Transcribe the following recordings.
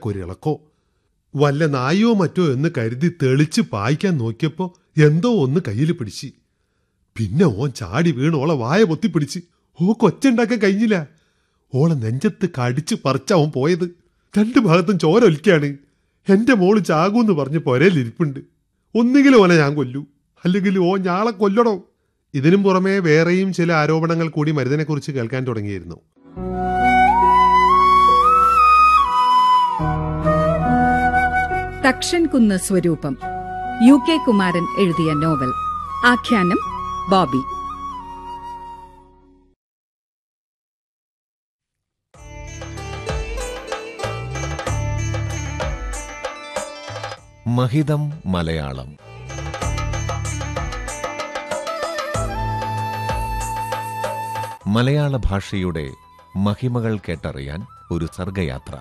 തലക്കൊരിളക്കോ വല്ല നായോ മറ്റോ എന്ന് കരുതി തെളിച്ച് പായിക്കാൻ നോക്കിയപ്പോ എന്തോ ഒന്ന് കയ്യിൽ പിടിച്ച് പിന്നെ ഓൻ ചാടി വീണ് ഓളെ വായ പൊത്തിപ്പിടിച്ച് ഓ കൊച്ചുണ്ടാക്കാൻ കഴിഞ്ഞില്ല ഓളെ നെഞ്ചത്ത് കടിച്ച് പറിച്ച അവൻ പോയത് രണ്ടു ഭാഗത്തും ചോര ഒലിക്കാണ് എന്റെ മോള് ചാകൂന്ന് പറഞ്ഞ് പൊരയിലിരിപ്പുണ്ട് ഒന്നുകിലും ഓനെ ഞാൻ കൊല്ലൂ അല്ലെങ്കിൽ ഓ ഞാളെ കൊല്ലണോ ഇതിനും പുറമെ വേറെയും ചില ആരോപണങ്ങൾ കൂടി മരുന്നിനെക്കുറിച്ച് കേൾക്കാൻ തുടങ്ങിയിരുന്നു തക്ഷൻകുന്ന് സ്വരൂപം യു കെ കുമാരൻ എഴുതിയ നോവൽ ആഖ്യാനം ബോബി മഹിതം മലയാളം മലയാള ഭാഷയുടെ മഹിമകൾ കേട്ടറിയാൻ ഒരു സർഗയാത്ര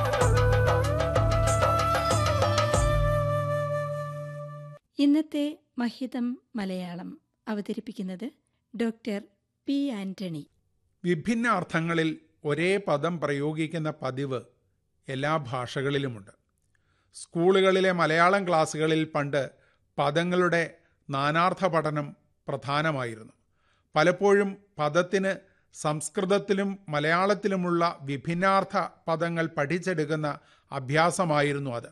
ഇന്നത്തെ മഹിതം മലയാളം അവതരിപ്പിക്കുന്നത് ഡോക്ടർ പി ആന്റണി വിഭിന്ന അർത്ഥങ്ങളിൽ ഒരേ പദം പ്രയോഗിക്കുന്ന പതിവ് എല്ലാ ഭാഷകളിലുമുണ്ട് സ്കൂളുകളിലെ മലയാളം ക്ലാസ്സുകളിൽ പണ്ട് പദങ്ങളുടെ നാനാർത്ഥ പഠനം പ്രധാനമായിരുന്നു പലപ്പോഴും പദത്തിന് സംസ്കൃതത്തിലും മലയാളത്തിലുമുള്ള വിഭിന്നാർത്ഥ പദങ്ങൾ പഠിച്ചെടുക്കുന്ന അഭ്യാസമായിരുന്നു അത്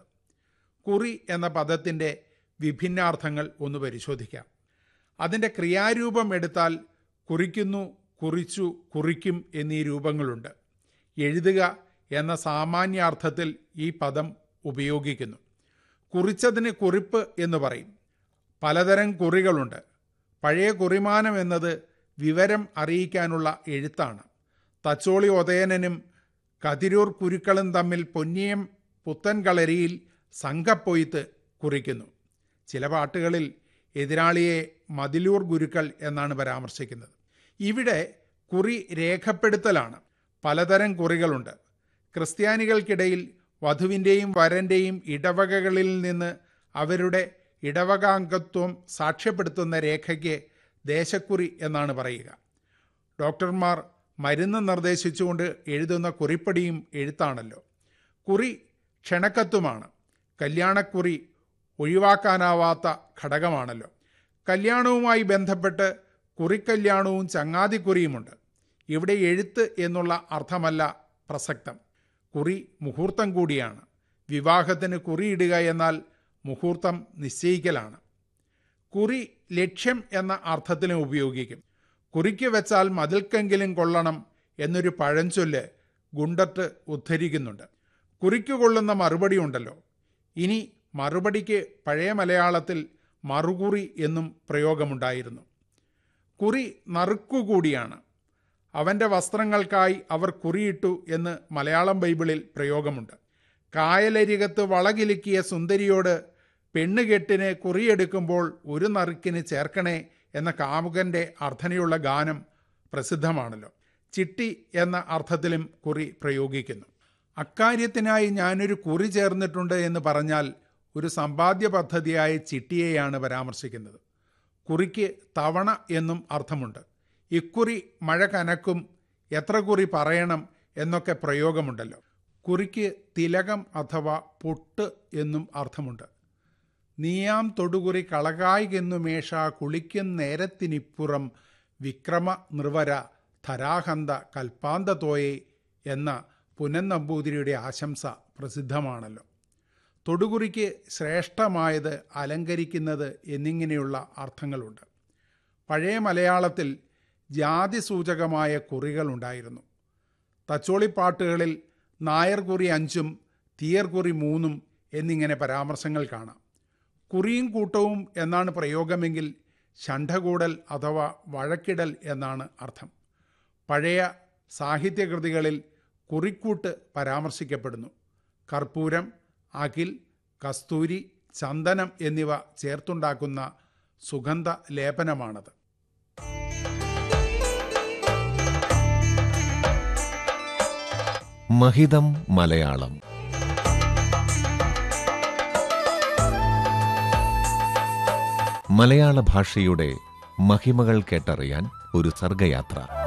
കുറി എന്ന പദത്തിൻ്റെ വിഭിന്നാർത്ഥങ്ങൾ ഒന്ന് പരിശോധിക്കാം അതിൻ്റെ ക്രിയാരൂപം എടുത്താൽ കുറിക്കുന്നു കുറിച്ചു കുറിക്കും എന്നീ രൂപങ്ങളുണ്ട് എഴുതുക എന്ന സാമാന്യാർത്ഥത്തിൽ ഈ പദം ഉപയോഗിക്കുന്നു കുറിച്ചതിന് കുറിപ്പ് എന്ന് പറയും പലതരം കുറികളുണ്ട് പഴയ കുറിമാനം എന്നത് വിവരം അറിയിക്കാനുള്ള എഴുത്താണ് തച്ചോളി ഉദയനനും കതിരൂർ കുരുക്കളും തമ്മിൽ പൊന്നിയം പുത്തൻകളരിയിൽ സംഘപ്പൊയ്ത്ത് കുറിക്കുന്നു ചില പാട്ടുകളിൽ എതിരാളിയെ മതിലൂർ ഗുരുക്കൾ എന്നാണ് പരാമർശിക്കുന്നത് ഇവിടെ കുറി രേഖപ്പെടുത്തലാണ് പലതരം കുറികളുണ്ട് ക്രിസ്ത്യാനികൾക്കിടയിൽ വധുവിൻ്റെയും വരൻ്റെയും ഇടവകകളിൽ നിന്ന് അവരുടെ ഇടവകാംഗത്വം സാക്ഷ്യപ്പെടുത്തുന്ന രേഖയ്ക്ക് ദേശക്കുറി എന്നാണ് പറയുക ഡോക്ടർമാർ മരുന്ന് നിർദ്ദേശിച്ചുകൊണ്ട് എഴുതുന്ന കുറിപ്പടിയും എഴുത്താണല്ലോ കുറി ക്ഷണക്കത്തുമാണ് കല്യാണക്കുറി ഒഴിവാക്കാനാവാത്ത ഘടകമാണല്ലോ കല്യാണവുമായി ബന്ധപ്പെട്ട് കുറിക്കല്യാണവും ചങ്ങാതിക്കുറിയുമുണ്ട് ഇവിടെ എഴുത്ത് എന്നുള്ള അർത്ഥമല്ല പ്രസക്തം കുറി മുഹൂർത്തം കൂടിയാണ് വിവാഹത്തിന് കുറിയിടുക എന്നാൽ മുഹൂർത്തം നിശ്ചയിക്കലാണ് കുറി ലക്ഷ്യം എന്ന അർത്ഥത്തിലും ഉപയോഗിക്കും കുറിക്ക് വെച്ചാൽ മതിൽക്കെങ്കിലും കൊള്ളണം എന്നൊരു പഴഞ്ചൊല്ല് ഗുണ്ടത്ത് ഉദ്ധരിക്കുന്നുണ്ട് കുറിക്ക് കൊള്ളുന്ന മറുപടി ഉണ്ടല്ലോ ഇനി മറുപടിക്ക് പഴയ മലയാളത്തിൽ മറുകുറി എന്നും പ്രയോഗമുണ്ടായിരുന്നു കുറി നറുക്കുകൂടിയാണ് അവൻ്റെ വസ്ത്രങ്ങൾക്കായി അവർ കുറിയിട്ടു എന്ന് മലയാളം ബൈബിളിൽ പ്രയോഗമുണ്ട് കായലരികത്ത് വളകിലുക്കിയ സുന്ദരിയോട് പെണ്ണുകെട്ടിന് കുറിയെടുക്കുമ്പോൾ ഒരു നറുക്കിന് ചേർക്കണേ എന്ന കാമുകൻ്റെ അർത്ഥനയുള്ള ഗാനം പ്രസിദ്ധമാണല്ലോ ചിട്ടി എന്ന അർത്ഥത്തിലും കുറി പ്രയോഗിക്കുന്നു അക്കാര്യത്തിനായി ഞാനൊരു കുറി ചേർന്നിട്ടുണ്ട് എന്ന് പറഞ്ഞാൽ ഒരു സമ്പാദ്യ പദ്ധതിയായ ചിട്ടിയെയാണ് പരാമർശിക്കുന്നത് കുറിക്ക് തവണ എന്നും അർത്ഥമുണ്ട് ഇക്കുറി മഴ കനക്കും എത്ര കുറി പറയണം എന്നൊക്കെ പ്രയോഗമുണ്ടല്ലോ കുറിക്ക് തിലകം അഥവാ പൊട്ട് എന്നും അർത്ഥമുണ്ട് നീയാം തൊടുകുറി കളകായികെന്നുമേഷ കുളിക്കും നേരത്തിനിപ്പുറം വിക്രമ നിർവര ധരാഹന്ത കൽപ്പാന്തതോയെ എന്ന പുനൻ നമ്പൂതിരിയുടെ ആശംസ പ്രസിദ്ധമാണല്ലോ തൊടുകുറിക്ക് ശ്രേഷ്ഠമായത് അലങ്കരിക്കുന്നത് എന്നിങ്ങനെയുള്ള അർത്ഥങ്ങളുണ്ട് പഴയ മലയാളത്തിൽ ജാതി സൂചകമായ കുറികളുണ്ടായിരുന്നു തച്ചോളിപ്പാട്ടുകളിൽ നായർകുറി അഞ്ചും തീയർകുറി മൂന്നും എന്നിങ്ങനെ പരാമർശങ്ങൾ കാണാം കുറിയും കൂട്ടവും എന്നാണ് പ്രയോഗമെങ്കിൽ ഷണ്ഠകൂടൽ അഥവാ വഴക്കിടൽ എന്നാണ് അർത്ഥം പഴയ സാഹിത്യകൃതികളിൽ കുറിക്കൂട്ട് പരാമർശിക്കപ്പെടുന്നു കർപ്പൂരം അകിൽ കസ്തൂരി ചന്ദനം എന്നിവ ചേർത്തുണ്ടാക്കുന്ന സുഗന്ധ ലേപനമാണത് മഹിതം മലയാളം മലയാള ഭാഷയുടെ മഹിമകൾ കേട്ടറിയാൻ ഒരു സർഗയാത്ര